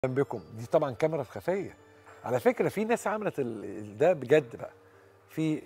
بكم دي طبعا كاميرا خفيه على فكره في ناس عملت ال- ده بجد بقى في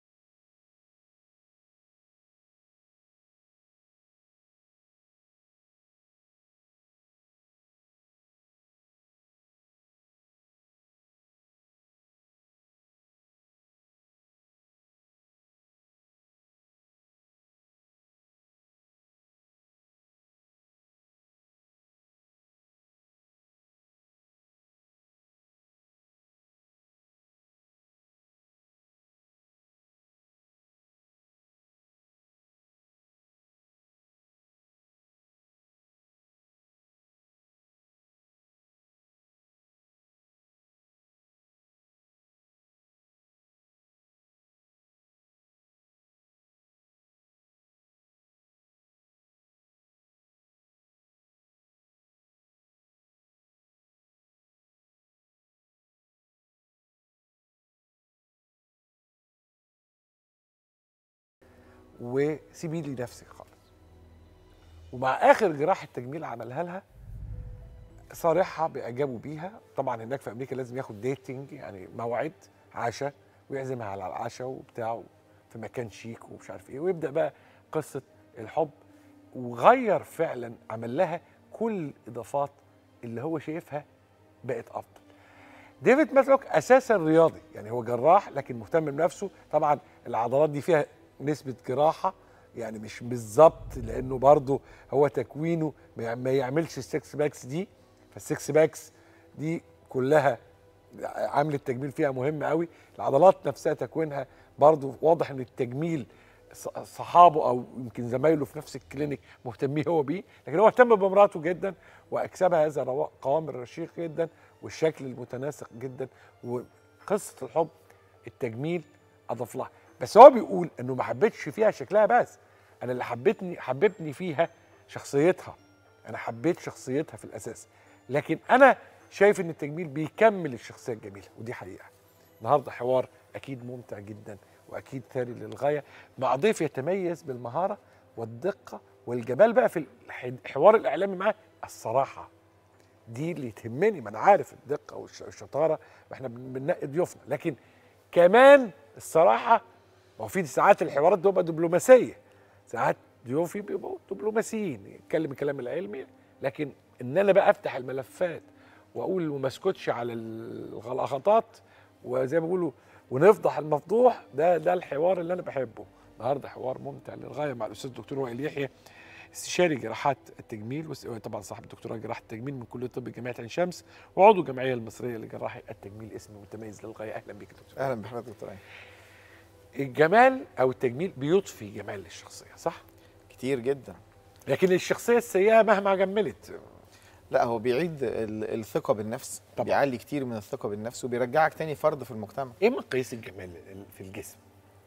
وسيبي لي نفسك خالص ومع اخر جراحه تجميل عملها لها صارحها باعجابه بيها طبعا هناك في امريكا لازم ياخد ديتنج يعني موعد عشاء ويعزمها على العشاء وبتاع في مكان شيك ومش عارف ايه ويبدا بقى قصه الحب وغير فعلا عمل لها كل الاضافات اللي هو شايفها بقت افضل ديفيد ماتلوك اساسا رياضي يعني هو جراح لكن مهتم بنفسه طبعا العضلات دي فيها نسبه جراحه يعني مش بالظبط لانه برضه هو تكوينه ما ما يعملش السكس باكس دي فالسكس باكس دي كلها عامل التجميل فيها مهم قوي العضلات نفسها تكوينها برضه واضح ان التجميل ص- صحابه او يمكن زمايله في نفس الكلينيك مهتمين هو بيه لكن هو اهتم بمراته جدا واكسبها هذا الروا- قوام الرشيق جدا والشكل المتناسق جدا وقصه الحب التجميل اضاف لها بس هو بيقول انه ما حبيتش فيها شكلها بس انا اللي حبيتني حببني فيها شخصيتها انا حبيت شخصيتها في الاساس لكن انا شايف ان التجميل بيكمل الشخصيه الجميله ودي حقيقه النهارده حوار اكيد ممتع جدا واكيد ثري للغايه مع ضيف يتميز بالمهاره والدقه والجمال بقى في الح- الحوار الاعلامي معاه الصراحه دي اللي تهمني ما انا عارف الدقه والش- والشطاره واحنا بن- بننقي ضيوفنا لكن كمان الصراحه ما هو في ساعات الحوارات بتبقى دبلوماسيه ساعات ضيوفي بيبقوا دبلوماسيين يتكلم الكلام العلمي لكن ان انا بقى افتح الملفات واقول وما اسكتش على الغلطات وزي ما بيقولوا ونفضح المفضوح ده ده الحوار اللي انا بحبه النهارده حوار ممتع للغايه مع الاستاذ الدكتور وائل يحيى استشاري جراحات التجميل وس- طبعا صاحب دكتوراه جراحه التجميل من كليه طب جامعه عين شمس وعضو الجمعيه المصريه لجراحه التجميل اسم متميز للغايه اهلا بك يا دكتور اهلا بحضرتك دكتور عين الجمال او التجميل بيضفي جمال للشخصيه صح كتير جدا لكن الشخصيه السيئه مهما جملت لا هو بيعيد ال- الثقه بالنفس طبعا. بيعلي كتير من الثقه بالنفس وبيرجعك تاني فرد في المجتمع ايه مقاييس الجمال في الجسم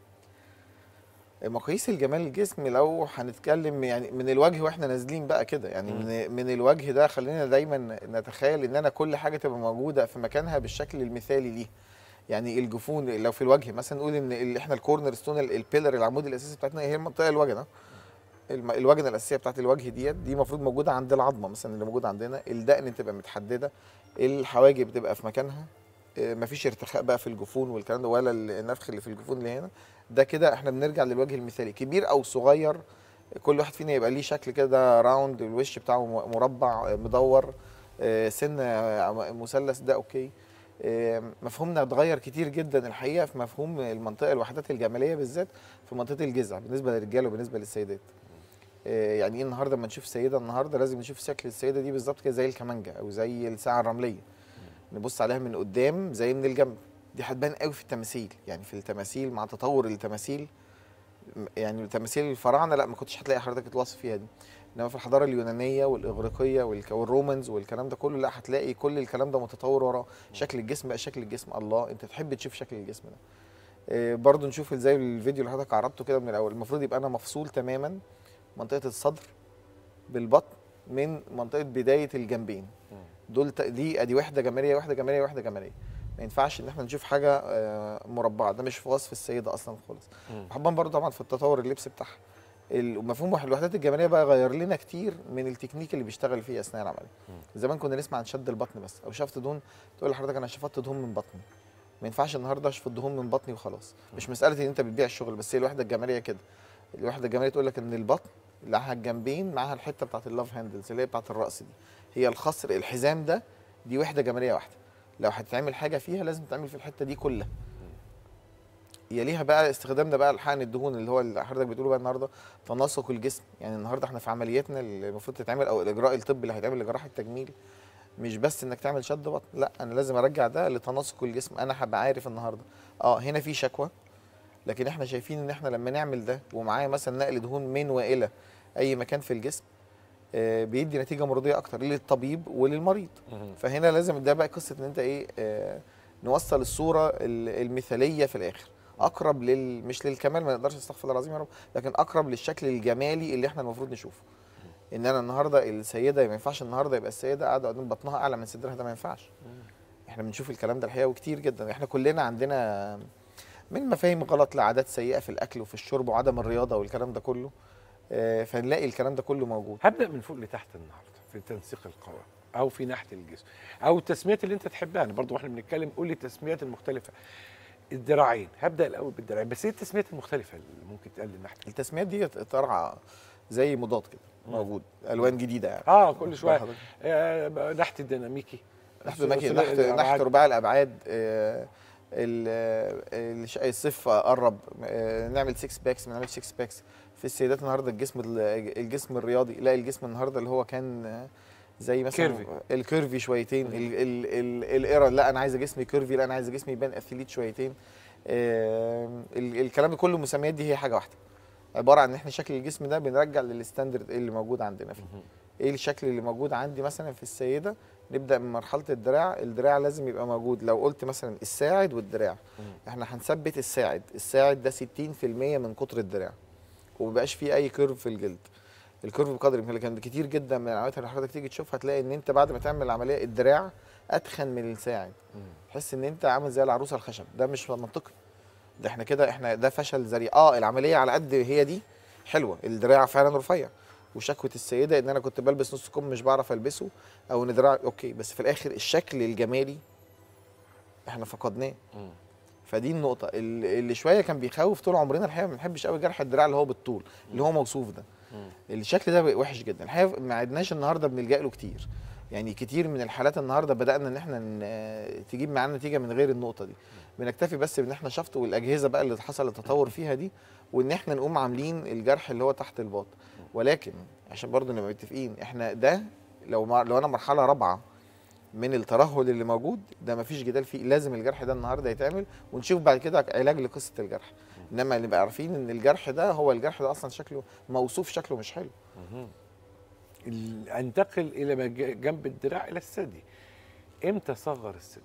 مقاييس الجمال الجسم لو هنتكلم يعني من الوجه واحنا نازلين بقى كده يعني مم. من من الوجه ده خلينا دايما نتخيل ان انا كل حاجه تبقى موجوده في مكانها بالشكل المثالي ليه يعني الجفون لو في الوجه مثلا نقول ان اللي احنا الكورنر ستون ال- البيلر العمود الاساسي بتاعتنا هي المنطقه الوجه ده الم- الوجنه الاساسيه بتاعت الوجه ديت دي المفروض موجوده عند العظمه مثلا اللي موجوده عندنا الدقن تبقى متحدده الحواجب تبقى في مكانها آه، مفيش ارتخاء بقى في الجفون والكلام ده ولا النفخ اللي في الجفون اللي هنا ده كده احنا بنرجع للوجه المثالي كبير او صغير كل واحد فينا يبقى ليه شكل كده راوند الوش بتاعه م- مربع آه، مدور آه، سن آه، مثلث ده اوكي آه، مفهومنا اتغير كتير جدا الحقيقه في مفهوم المنطقه الوحدات الجماليه بالذات في منطقه الجذع بالنسبه للرجاله وبالنسبه للسيدات آه، يعني ايه النهارده لما نشوف سيده النهارده لازم نشوف شكل السيده دي بالظبط كده زي الكمانجه او زي الساعه الرمليه نبص عليها من قدام زي من الجنب دي هتبان قوي في التماثيل يعني في التماثيل مع تطور التماثيل م- يعني تماثيل الفراعنه لا ما كنتش هتلاقي حضرتك الوصف فيها دي انما في الحضاره اليونانيه والاغريقيه والك- والرومانز والكلام ده كله لا هتلاقي كل الكلام ده متطور وراه شكل الجسم بقى شكل الجسم الله انت تحب تشوف شكل الجسم ده آه، برضو نشوف زي الفيديو اللي حضرتك عرضته كده من الاول المفروض يبقى انا مفصول تماما منطقه الصدر بالبطن من منطقه بدايه الجنبين دول ت- دي ادي وحده جماليه وحده جماليه وحده جماليه ما ينفعش ان احنا نشوف حاجه آه، مربعه ده مش في وصف السيده اصلا خالص مم. وحبان برضو طبعا في التطور اللبس بتاعها المفهوم الوحدات الجماليه بقى غير لنا كتير من التكنيك اللي بيشتغل فيه اثناء العمليه زمان كنا نسمع عن شد البطن بس او شفط دهون تقول لحضرتك انا شفطت دهون من بطني ما ينفعش النهارده اشفط دهون من بطني وخلاص مش مساله ان انت بتبيع الشغل بس هي الوحده الجماليه كده الوحده الجماليه تقول لك ان البطن لها الجنبين معاها الحته بتاعت اللاف هاندلز اللي هي بتاعت الراس دي هي الخصر الحزام ده دي وحده جماليه واحده لو هتتعمل حاجه فيها لازم تعمل في الحته دي كلها يليها بقى استخدامنا بقى لحقن الدهون اللي هو اللي حضرتك بتقوله بقى النهارده تناسق الجسم يعني النهارده احنا في عملياتنا اللي المفروض تتعمل او الاجراء الطبي اللي هيتعمل لجراحه التجميل مش بس انك تعمل شد بطن لا انا لازم ارجع ده لتناسق الجسم انا هبقى عارف النهارده اه هنا في شكوى لكن احنا شايفين ان احنا لما نعمل ده ومعاه مثلا نقل دهون من والى اي مكان في الجسم آه بيدي نتيجه مرضيه اكتر للطبيب وللمريض فهنا لازم ده بقى قصه ان انت ايه آه نوصل الصوره ال- المثاليه في الاخر اقرب لل مش للكمال ما نقدرش استغفر الله العظيم يا رب لكن اقرب للشكل الجمالي اللي احنا المفروض نشوفه ان انا النهارده السيده ما ينفعش النهارده يبقى السيده قاعده قدام بطنها اعلى من صدرها ده ما ينفعش احنا بنشوف الكلام ده الحقيقه وكتير جدا احنا كلنا عندنا من مفاهيم غلط لعادات سيئه في الاكل وفي الشرب وعدم الرياضه والكلام ده كله آه، فنلاقي الكلام ده كله موجود هبدا من فوق لتحت النهارده في تنسيق القوام او في ناحيه الجسم او التسميات اللي انت تحبها انا برضو واحنا بنتكلم قول لي التسميات المختلفه الذراعين هبدا الاول بالذراعين بس ايه التسميات المختلفه اللي ممكن تقال ناحيه التسميات دي طالعه زي مضاد كده موجود الوان جديده يعني اه كل شويه حضرتك. آه ناحيه الديناميكي نحت ماكي ثلاثي نحت الأبعاد. نحت رباعي الابعاد آه، ال- الش- الصيف قرب آه، نعمل 6 باكس ما نعملش 6 باكس في السيدات النهارده الجسم ال- الجسم الرياضي لا الجسم النهارده اللي هو كان آه، زي مثلا كيرفي. الكيرفي شويتين ال- ال- ال- الايرا لا انا عايزه جسمي كيرفي لا انا عايزه جسمي يبان اثليت شويتين آه، ال- الكلام ده كله المسميات دي هي حاجه واحده عباره عن ان احنا شكل الجسم ده بنرجع للستاندرد اللي موجود عندنا فيه ايه الشكل اللي موجود عندي مثلا في السيده نبدا من مرحله الدراع الدراع لازم يبقى موجود لو قلت مثلا الساعد والدراع احنا هنثبت الساعد الساعد ده 60% من قطر الدراع ومبقاش فيه اي كيرف في الجلد الكيرف بقدر الامكان لكن كتير جدا من العمليات اللي حضرتك تيجي تشوفها هتلاقي ان انت بعد ما تعمل العمليه الدراع اتخن من الساعد تحس ان انت عامل زي العروسه الخشب ده مش منطقي ده احنا كده احنا ده فشل ذريع اه العمليه على قد هي دي حلوه الدراع فعلا رفيع وشكوى السيده ان انا كنت بلبس نص كم مش بعرف البسه او ان دراع اوكي بس في الاخر الشكل الجمالي احنا فقدناه فدي النقطه ال- اللي شويه كان بيخوف طول عمرنا الحقيقه ما بنحبش قوي جرح الدراع اللي هو بالطول اللي هو موصوف ده الشكل ده وحش جدا الحقيقه ما عدناش النهارده بنلجا له كتير يعني كتير من الحالات النهارده بدانا ان احنا ن- تجيب معانا نتيجه من غير النقطه دي بنكتفي بس بان احنا شفط والاجهزه بقى اللي حصل التطور فيها دي وان احنا نقوم عاملين الجرح اللي هو تحت الباط ولكن عشان برضه نبقى متفقين احنا ده لو ما لو انا مرحله رابعه من الترهل اللي موجود ده مفيش جدال فيه لازم الجرح ده النهارده يتعمل ونشوف بعد كده علاج لقصه الجرح انما نبقى عارفين ان الجرح ده هو الجرح ده اصلا شكله موصوف شكله مش حلو ال- انتقل الى ما ج- جنب الدراع الى الثدي امتى صغر الثدي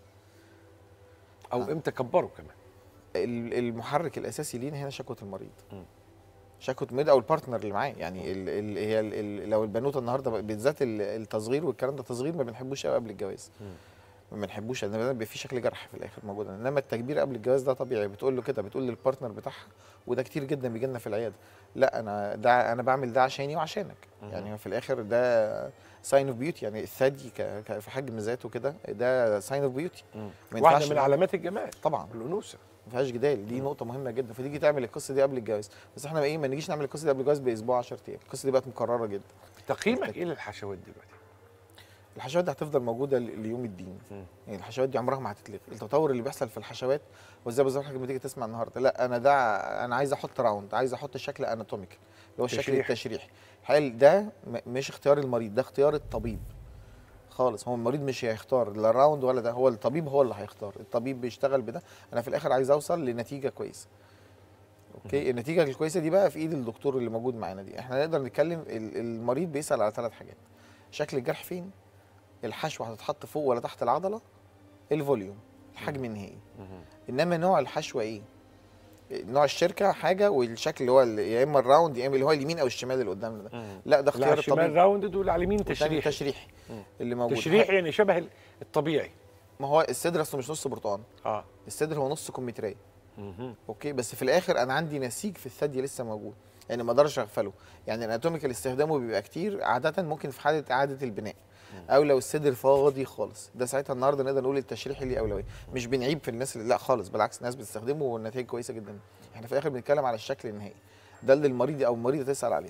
او آه. امتى كبره كمان ال- المحرك الاساسي لينا هنا شكوى المريض مم. شكوى المريض او البارتنر اللي معاه يعني ال ال هي ال ال لو البنوته النهارده بالذات ال- التصغير والكلام ده تصغير ما بنحبوش قوي قبل الجواز مم. ما بنحبوش لان بيبقى في شكل جرح في الاخر موجود انما التكبير قبل الجواز ده طبيعي بتقول له كده بتقول للبارتنر بتاعها وده كتير جدا بيجي لنا في العياده لا انا ده انا بعمل ده عشاني وعشانك مهم. يعني في الاخر ده ساين اوف بيوتي يعني الثدي ك- ك- في حجم ذاته كده ده ساين اوف بيوتي ما واحده ينفعش من ده. علامات الجمال طبعا الانوثه ما فيهاش جدال دي نقطه مهمه جدا فتيجي تعمل القصه دي قبل الجواز بس احنا ايه ما نجيش نعمل القصه دي قبل الجواز باسبوع 10 ايام القصه دي بقت مكرره جدا تقييمك ايه للحشوات دلوقتي الحشوات دي هتفضل موجوده ل- ليوم الدين مم. يعني الحشوات دي عمرها ما هتتلغي التطور اللي بيحصل في الحشوات وزي بالظبط حضرتك لما تيجي تسمع النهارده لا انا ده انا عايز احط راوند عايز احط شكل اناتوميك اللي هو الشكل تشريحي. التشريحي هل ده م- مش اختيار المريض ده اختيار الطبيب خالص هو المريض مش هيختار لا راوند ولا ده هو الطبيب هو اللي هيختار الطبيب بيشتغل بده انا في الاخر عايز اوصل لنتيجه كويسه اوكي النتيجه الكويسه دي بقى في ايد الدكتور اللي موجود معانا دي احنا نقدر نتكلم ال- المريض بيسال على ثلاث حاجات شكل الجرح فين الحشوه هتتحط فوق ولا تحت العضله الفوليوم الحجم النهائي انما نوع الحشوه ايه نوع الشركه حاجه والشكل اللي هو ال- يا اما الراوند يا اما اللي هو اليمين او الشمال اللي قدامنا ده لا ده لا اختيار الشمال الطبيب راوند دول على اليمين والتاني تشريحي تشريحي مم. اللي موجود تشريحي يعني شبه ال- الطبيعي ما هو الصدر اصله مش نص برتقان اه الصدر هو نص كمثريه اوكي بس في الاخر انا عندي نسيج في الثدي لسه موجود يعني ما اقدرش اغفله يعني الاناتوميكال استخدامه بيبقى كتير عاده ممكن في حاله اعاده البناء او لو الصدر فاضي خالص ده ساعتها النهارده نقدر نقول التشريح ليه اولويه مش بنعيب في الناس اللي لا خالص بالعكس الناس بتستخدمه والنتائج كويسه جدا احنا في الاخر بنتكلم على الشكل النهائي ده اللي المريض او المريضه تسال عليه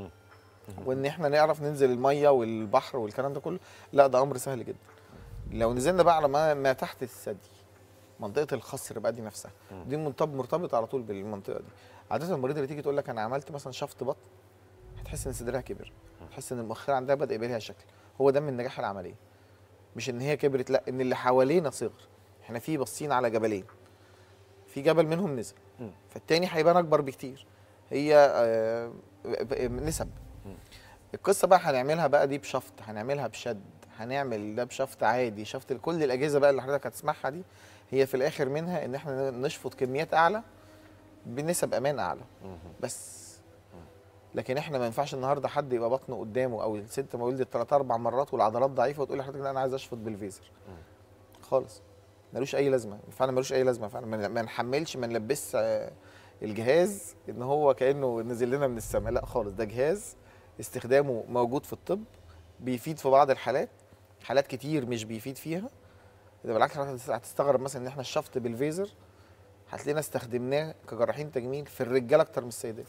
وان احنا نعرف ننزل الميه والبحر والكلام ده كله لا ده امر سهل جدا لو نزلنا بقى على ما, ما تحت الثدي منطقه الخصر بقى دي نفسها دي منطب مرتبطه على طول بالمنطقه دي عاده المريضه اللي تيجي تقول لك انا عملت مثلا شفط بطن هتحس ان صدرها كبر تحس ان المؤخره عندها بدا يبقى ليها شكل هو ده من نجاح العمليه مش ان هي كبرت لا ان اللي حوالينا صغر احنا في باصين على جبلين في جبل منهم نزل مم. فالتاني هيبان اكبر بكتير هي آه، ب- ب- نسب القصه بقى هنعملها بقى دي بشفط هنعملها بشد هنعمل ده بشفط عادي شفط كل الاجهزه بقى اللي حضرتك هتسمعها دي هي في الاخر منها ان احنا نشفط كميات اعلى بنسب امان اعلى بس لكن احنا ما ينفعش النهارده حد يبقى بطنه قدامه او الست ما ولدت ثلاث اربع مرات والعضلات ضعيفه وتقول لحضرتك لا انا عايز اشفط بالفيزر خالص ملوش اي لازمه فعلا ملوش اي لازمه فعلا ما ما نحملش ما نلبسش آه، الجهاز ان هو كانه نزل لنا من السماء لا خالص ده جهاز استخدامه موجود في الطب بيفيد في بعض الحالات حالات كتير مش بيفيد فيها ده بالعكس حضرتك هتستغرب مثلا ان احنا الشفط بالفيزر هتلاقينا استخدمناه كجراحين تجميل في الرجاله اكتر من السيدات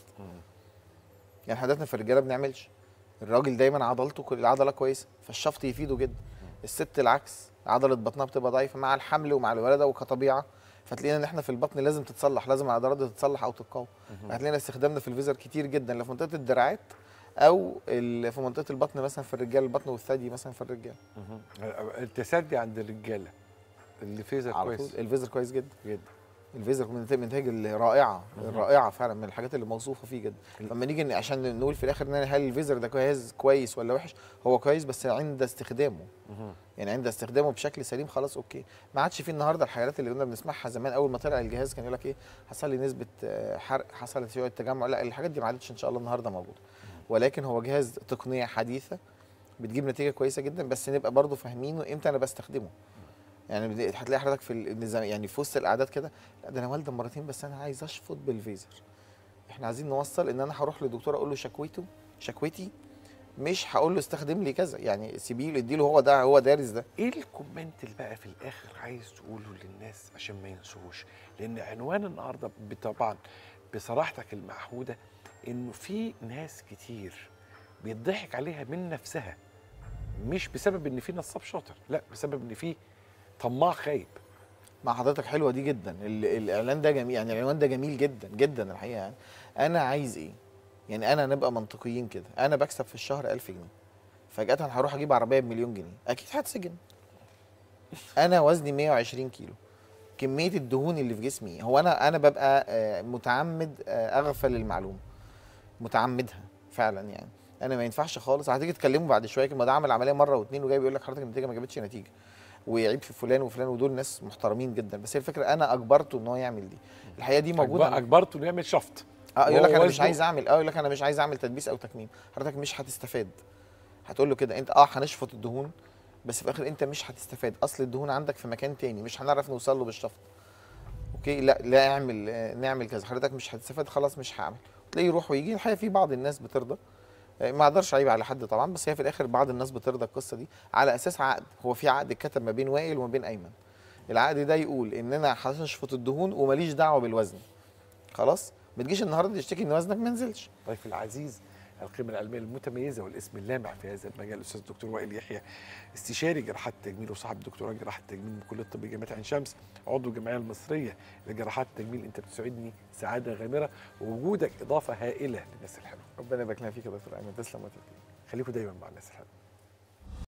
يعني حضرتك في الرجاله بنعملش الراجل دايما عضلته كل العضله كويسه فالشفط يفيده جدا الست العكس عضله بطنها بتبقى ضعيفه مع الحمل ومع الولاده وكطبيعه فتلاقينا ان احنا في البطن لازم تتصلح لازم العضلات دي تتصلح او تتقوى هتلاقينا استخدامنا في الفيزر كتير جدا لا في منطقه الدراعات او ال- في منطقه البطن مثلا في الرجال البطن والثدي مثلا في الرجال التسدي عند الرجاله اللي فيزر على كويس طول الفيزر كويس جدا جدا الفيزر من النتائج الرائعه مهم. الرائعه فعلا من الحاجات اللي موصوفه فيه جدا لما نيجي ن- عشان نقول في الاخر ان أنا هل الفيزر ده جهاز كويس ولا وحش هو كويس بس عند استخدامه يعني عند استخدامه بشكل سليم خلاص اوكي ما عادش في النهارده الحاجات اللي كنا بنسمعها زمان اول ما طلع الجهاز كان يقول لك ايه حصل لي نسبه آه، حرق حصلت شويه تجمع لا الحاجات دي ما عادتش ان شاء الله النهارده موجوده ولكن هو جهاز تقنيه حديثه بتجيب نتيجه كويسه جدا بس نبقى برضه فاهمينه امتى انا بستخدمه يعني بدي- هتلاقي حضرتك في النظام يعني في وسط الاعداد كده لا ده انا والده مرتين بس انا عايز اشفط بالفيزر احنا عايزين نوصل ان انا هروح للدكتور اقول له شكوته شكوتي مش هقول له استخدم لي كذا يعني سيبيه له اديله هو ده هو دارس ده ايه الكومنت اللي بقى في الاخر عايز تقوله للناس عشان ما ينسوهوش لان عنوان النهارده طبعا بصراحتك المعهوده انه في ناس كتير بيضحك عليها من نفسها مش بسبب ان في نصاب شاطر لا بسبب ان في طماع خايب مع حضرتك حلوه دي جدا ال- الاعلان ده جميل يعني العنوان ده جميل جدا جدا الحقيقه يعني انا عايز ايه يعني انا نبقى منطقيين كده انا بكسب في الشهر 1000 جنيه فجاه هروح اجيب عربيه بمليون جنيه اكيد هتسجن انا وزني 120 كيلو كميه الدهون اللي في جسمي هو انا انا ببقى آه، متعمد آه، اغفل المعلومه متعمدها فعلا يعني انا ما ينفعش خالص هتيجي تكلمه بعد شويه ما ده عمل عمليه مره واثنين وجاي بيقول لك حضرتك النتيجه ما جابتش نتيجه ويعيب في فلان وفلان ودول ناس محترمين جدا بس هي الفكره انا اجبرته ان هو يعمل دي الحقيقه دي موجوده أجب- اجبرته انه يعمل شفط اه يقول لك وهو انا مش وزنه- عايز اعمل اه يقول لك انا مش عايز اعمل تدبيس او تكميم حضرتك مش هتستفاد هتقول له كده انت اه هنشفط الدهون بس في الاخر انت مش هتستفاد اصل الدهون عندك في مكان تاني مش هنعرف نوصل له بالشفط اوكي لا لا اعمل آه، نعمل كذا حضرتك مش هتستفاد خلاص مش هعمل تلاقيه يروح ويجي الحقيقه في بعض الناس بترضى آه، ما اقدرش اعيب على حد طبعا بس هي في الاخر بعض الناس بترضى القصه دي على اساس عقد هو في عقد اتكتب ما بين وائل وما بين ايمن العقد ده يقول ان انا هنشفط الدهون وماليش دعوه بالوزن خلاص ما تجيش النهارده تشتكي ان وزنك ما نزلش ضيف العزيز القيمة العلمية المتميزة والاسم اللامع في هذا المجال الأستاذ الدكتور وائل يحيى استشاري جراحات التجميل وصاحب دكتوراه جراحة التجميل من كلية الطب جامعة عين شمس عضو الجمعية المصرية لجراحات التجميل أنت بتسعدني سعادة غامرة ووجودك إضافة هائلة للناس الحلوة ربنا يبارك لنا فيك يا دكتور ايمن تسلم وتسلم خليكم دايما مع الناس الحلوة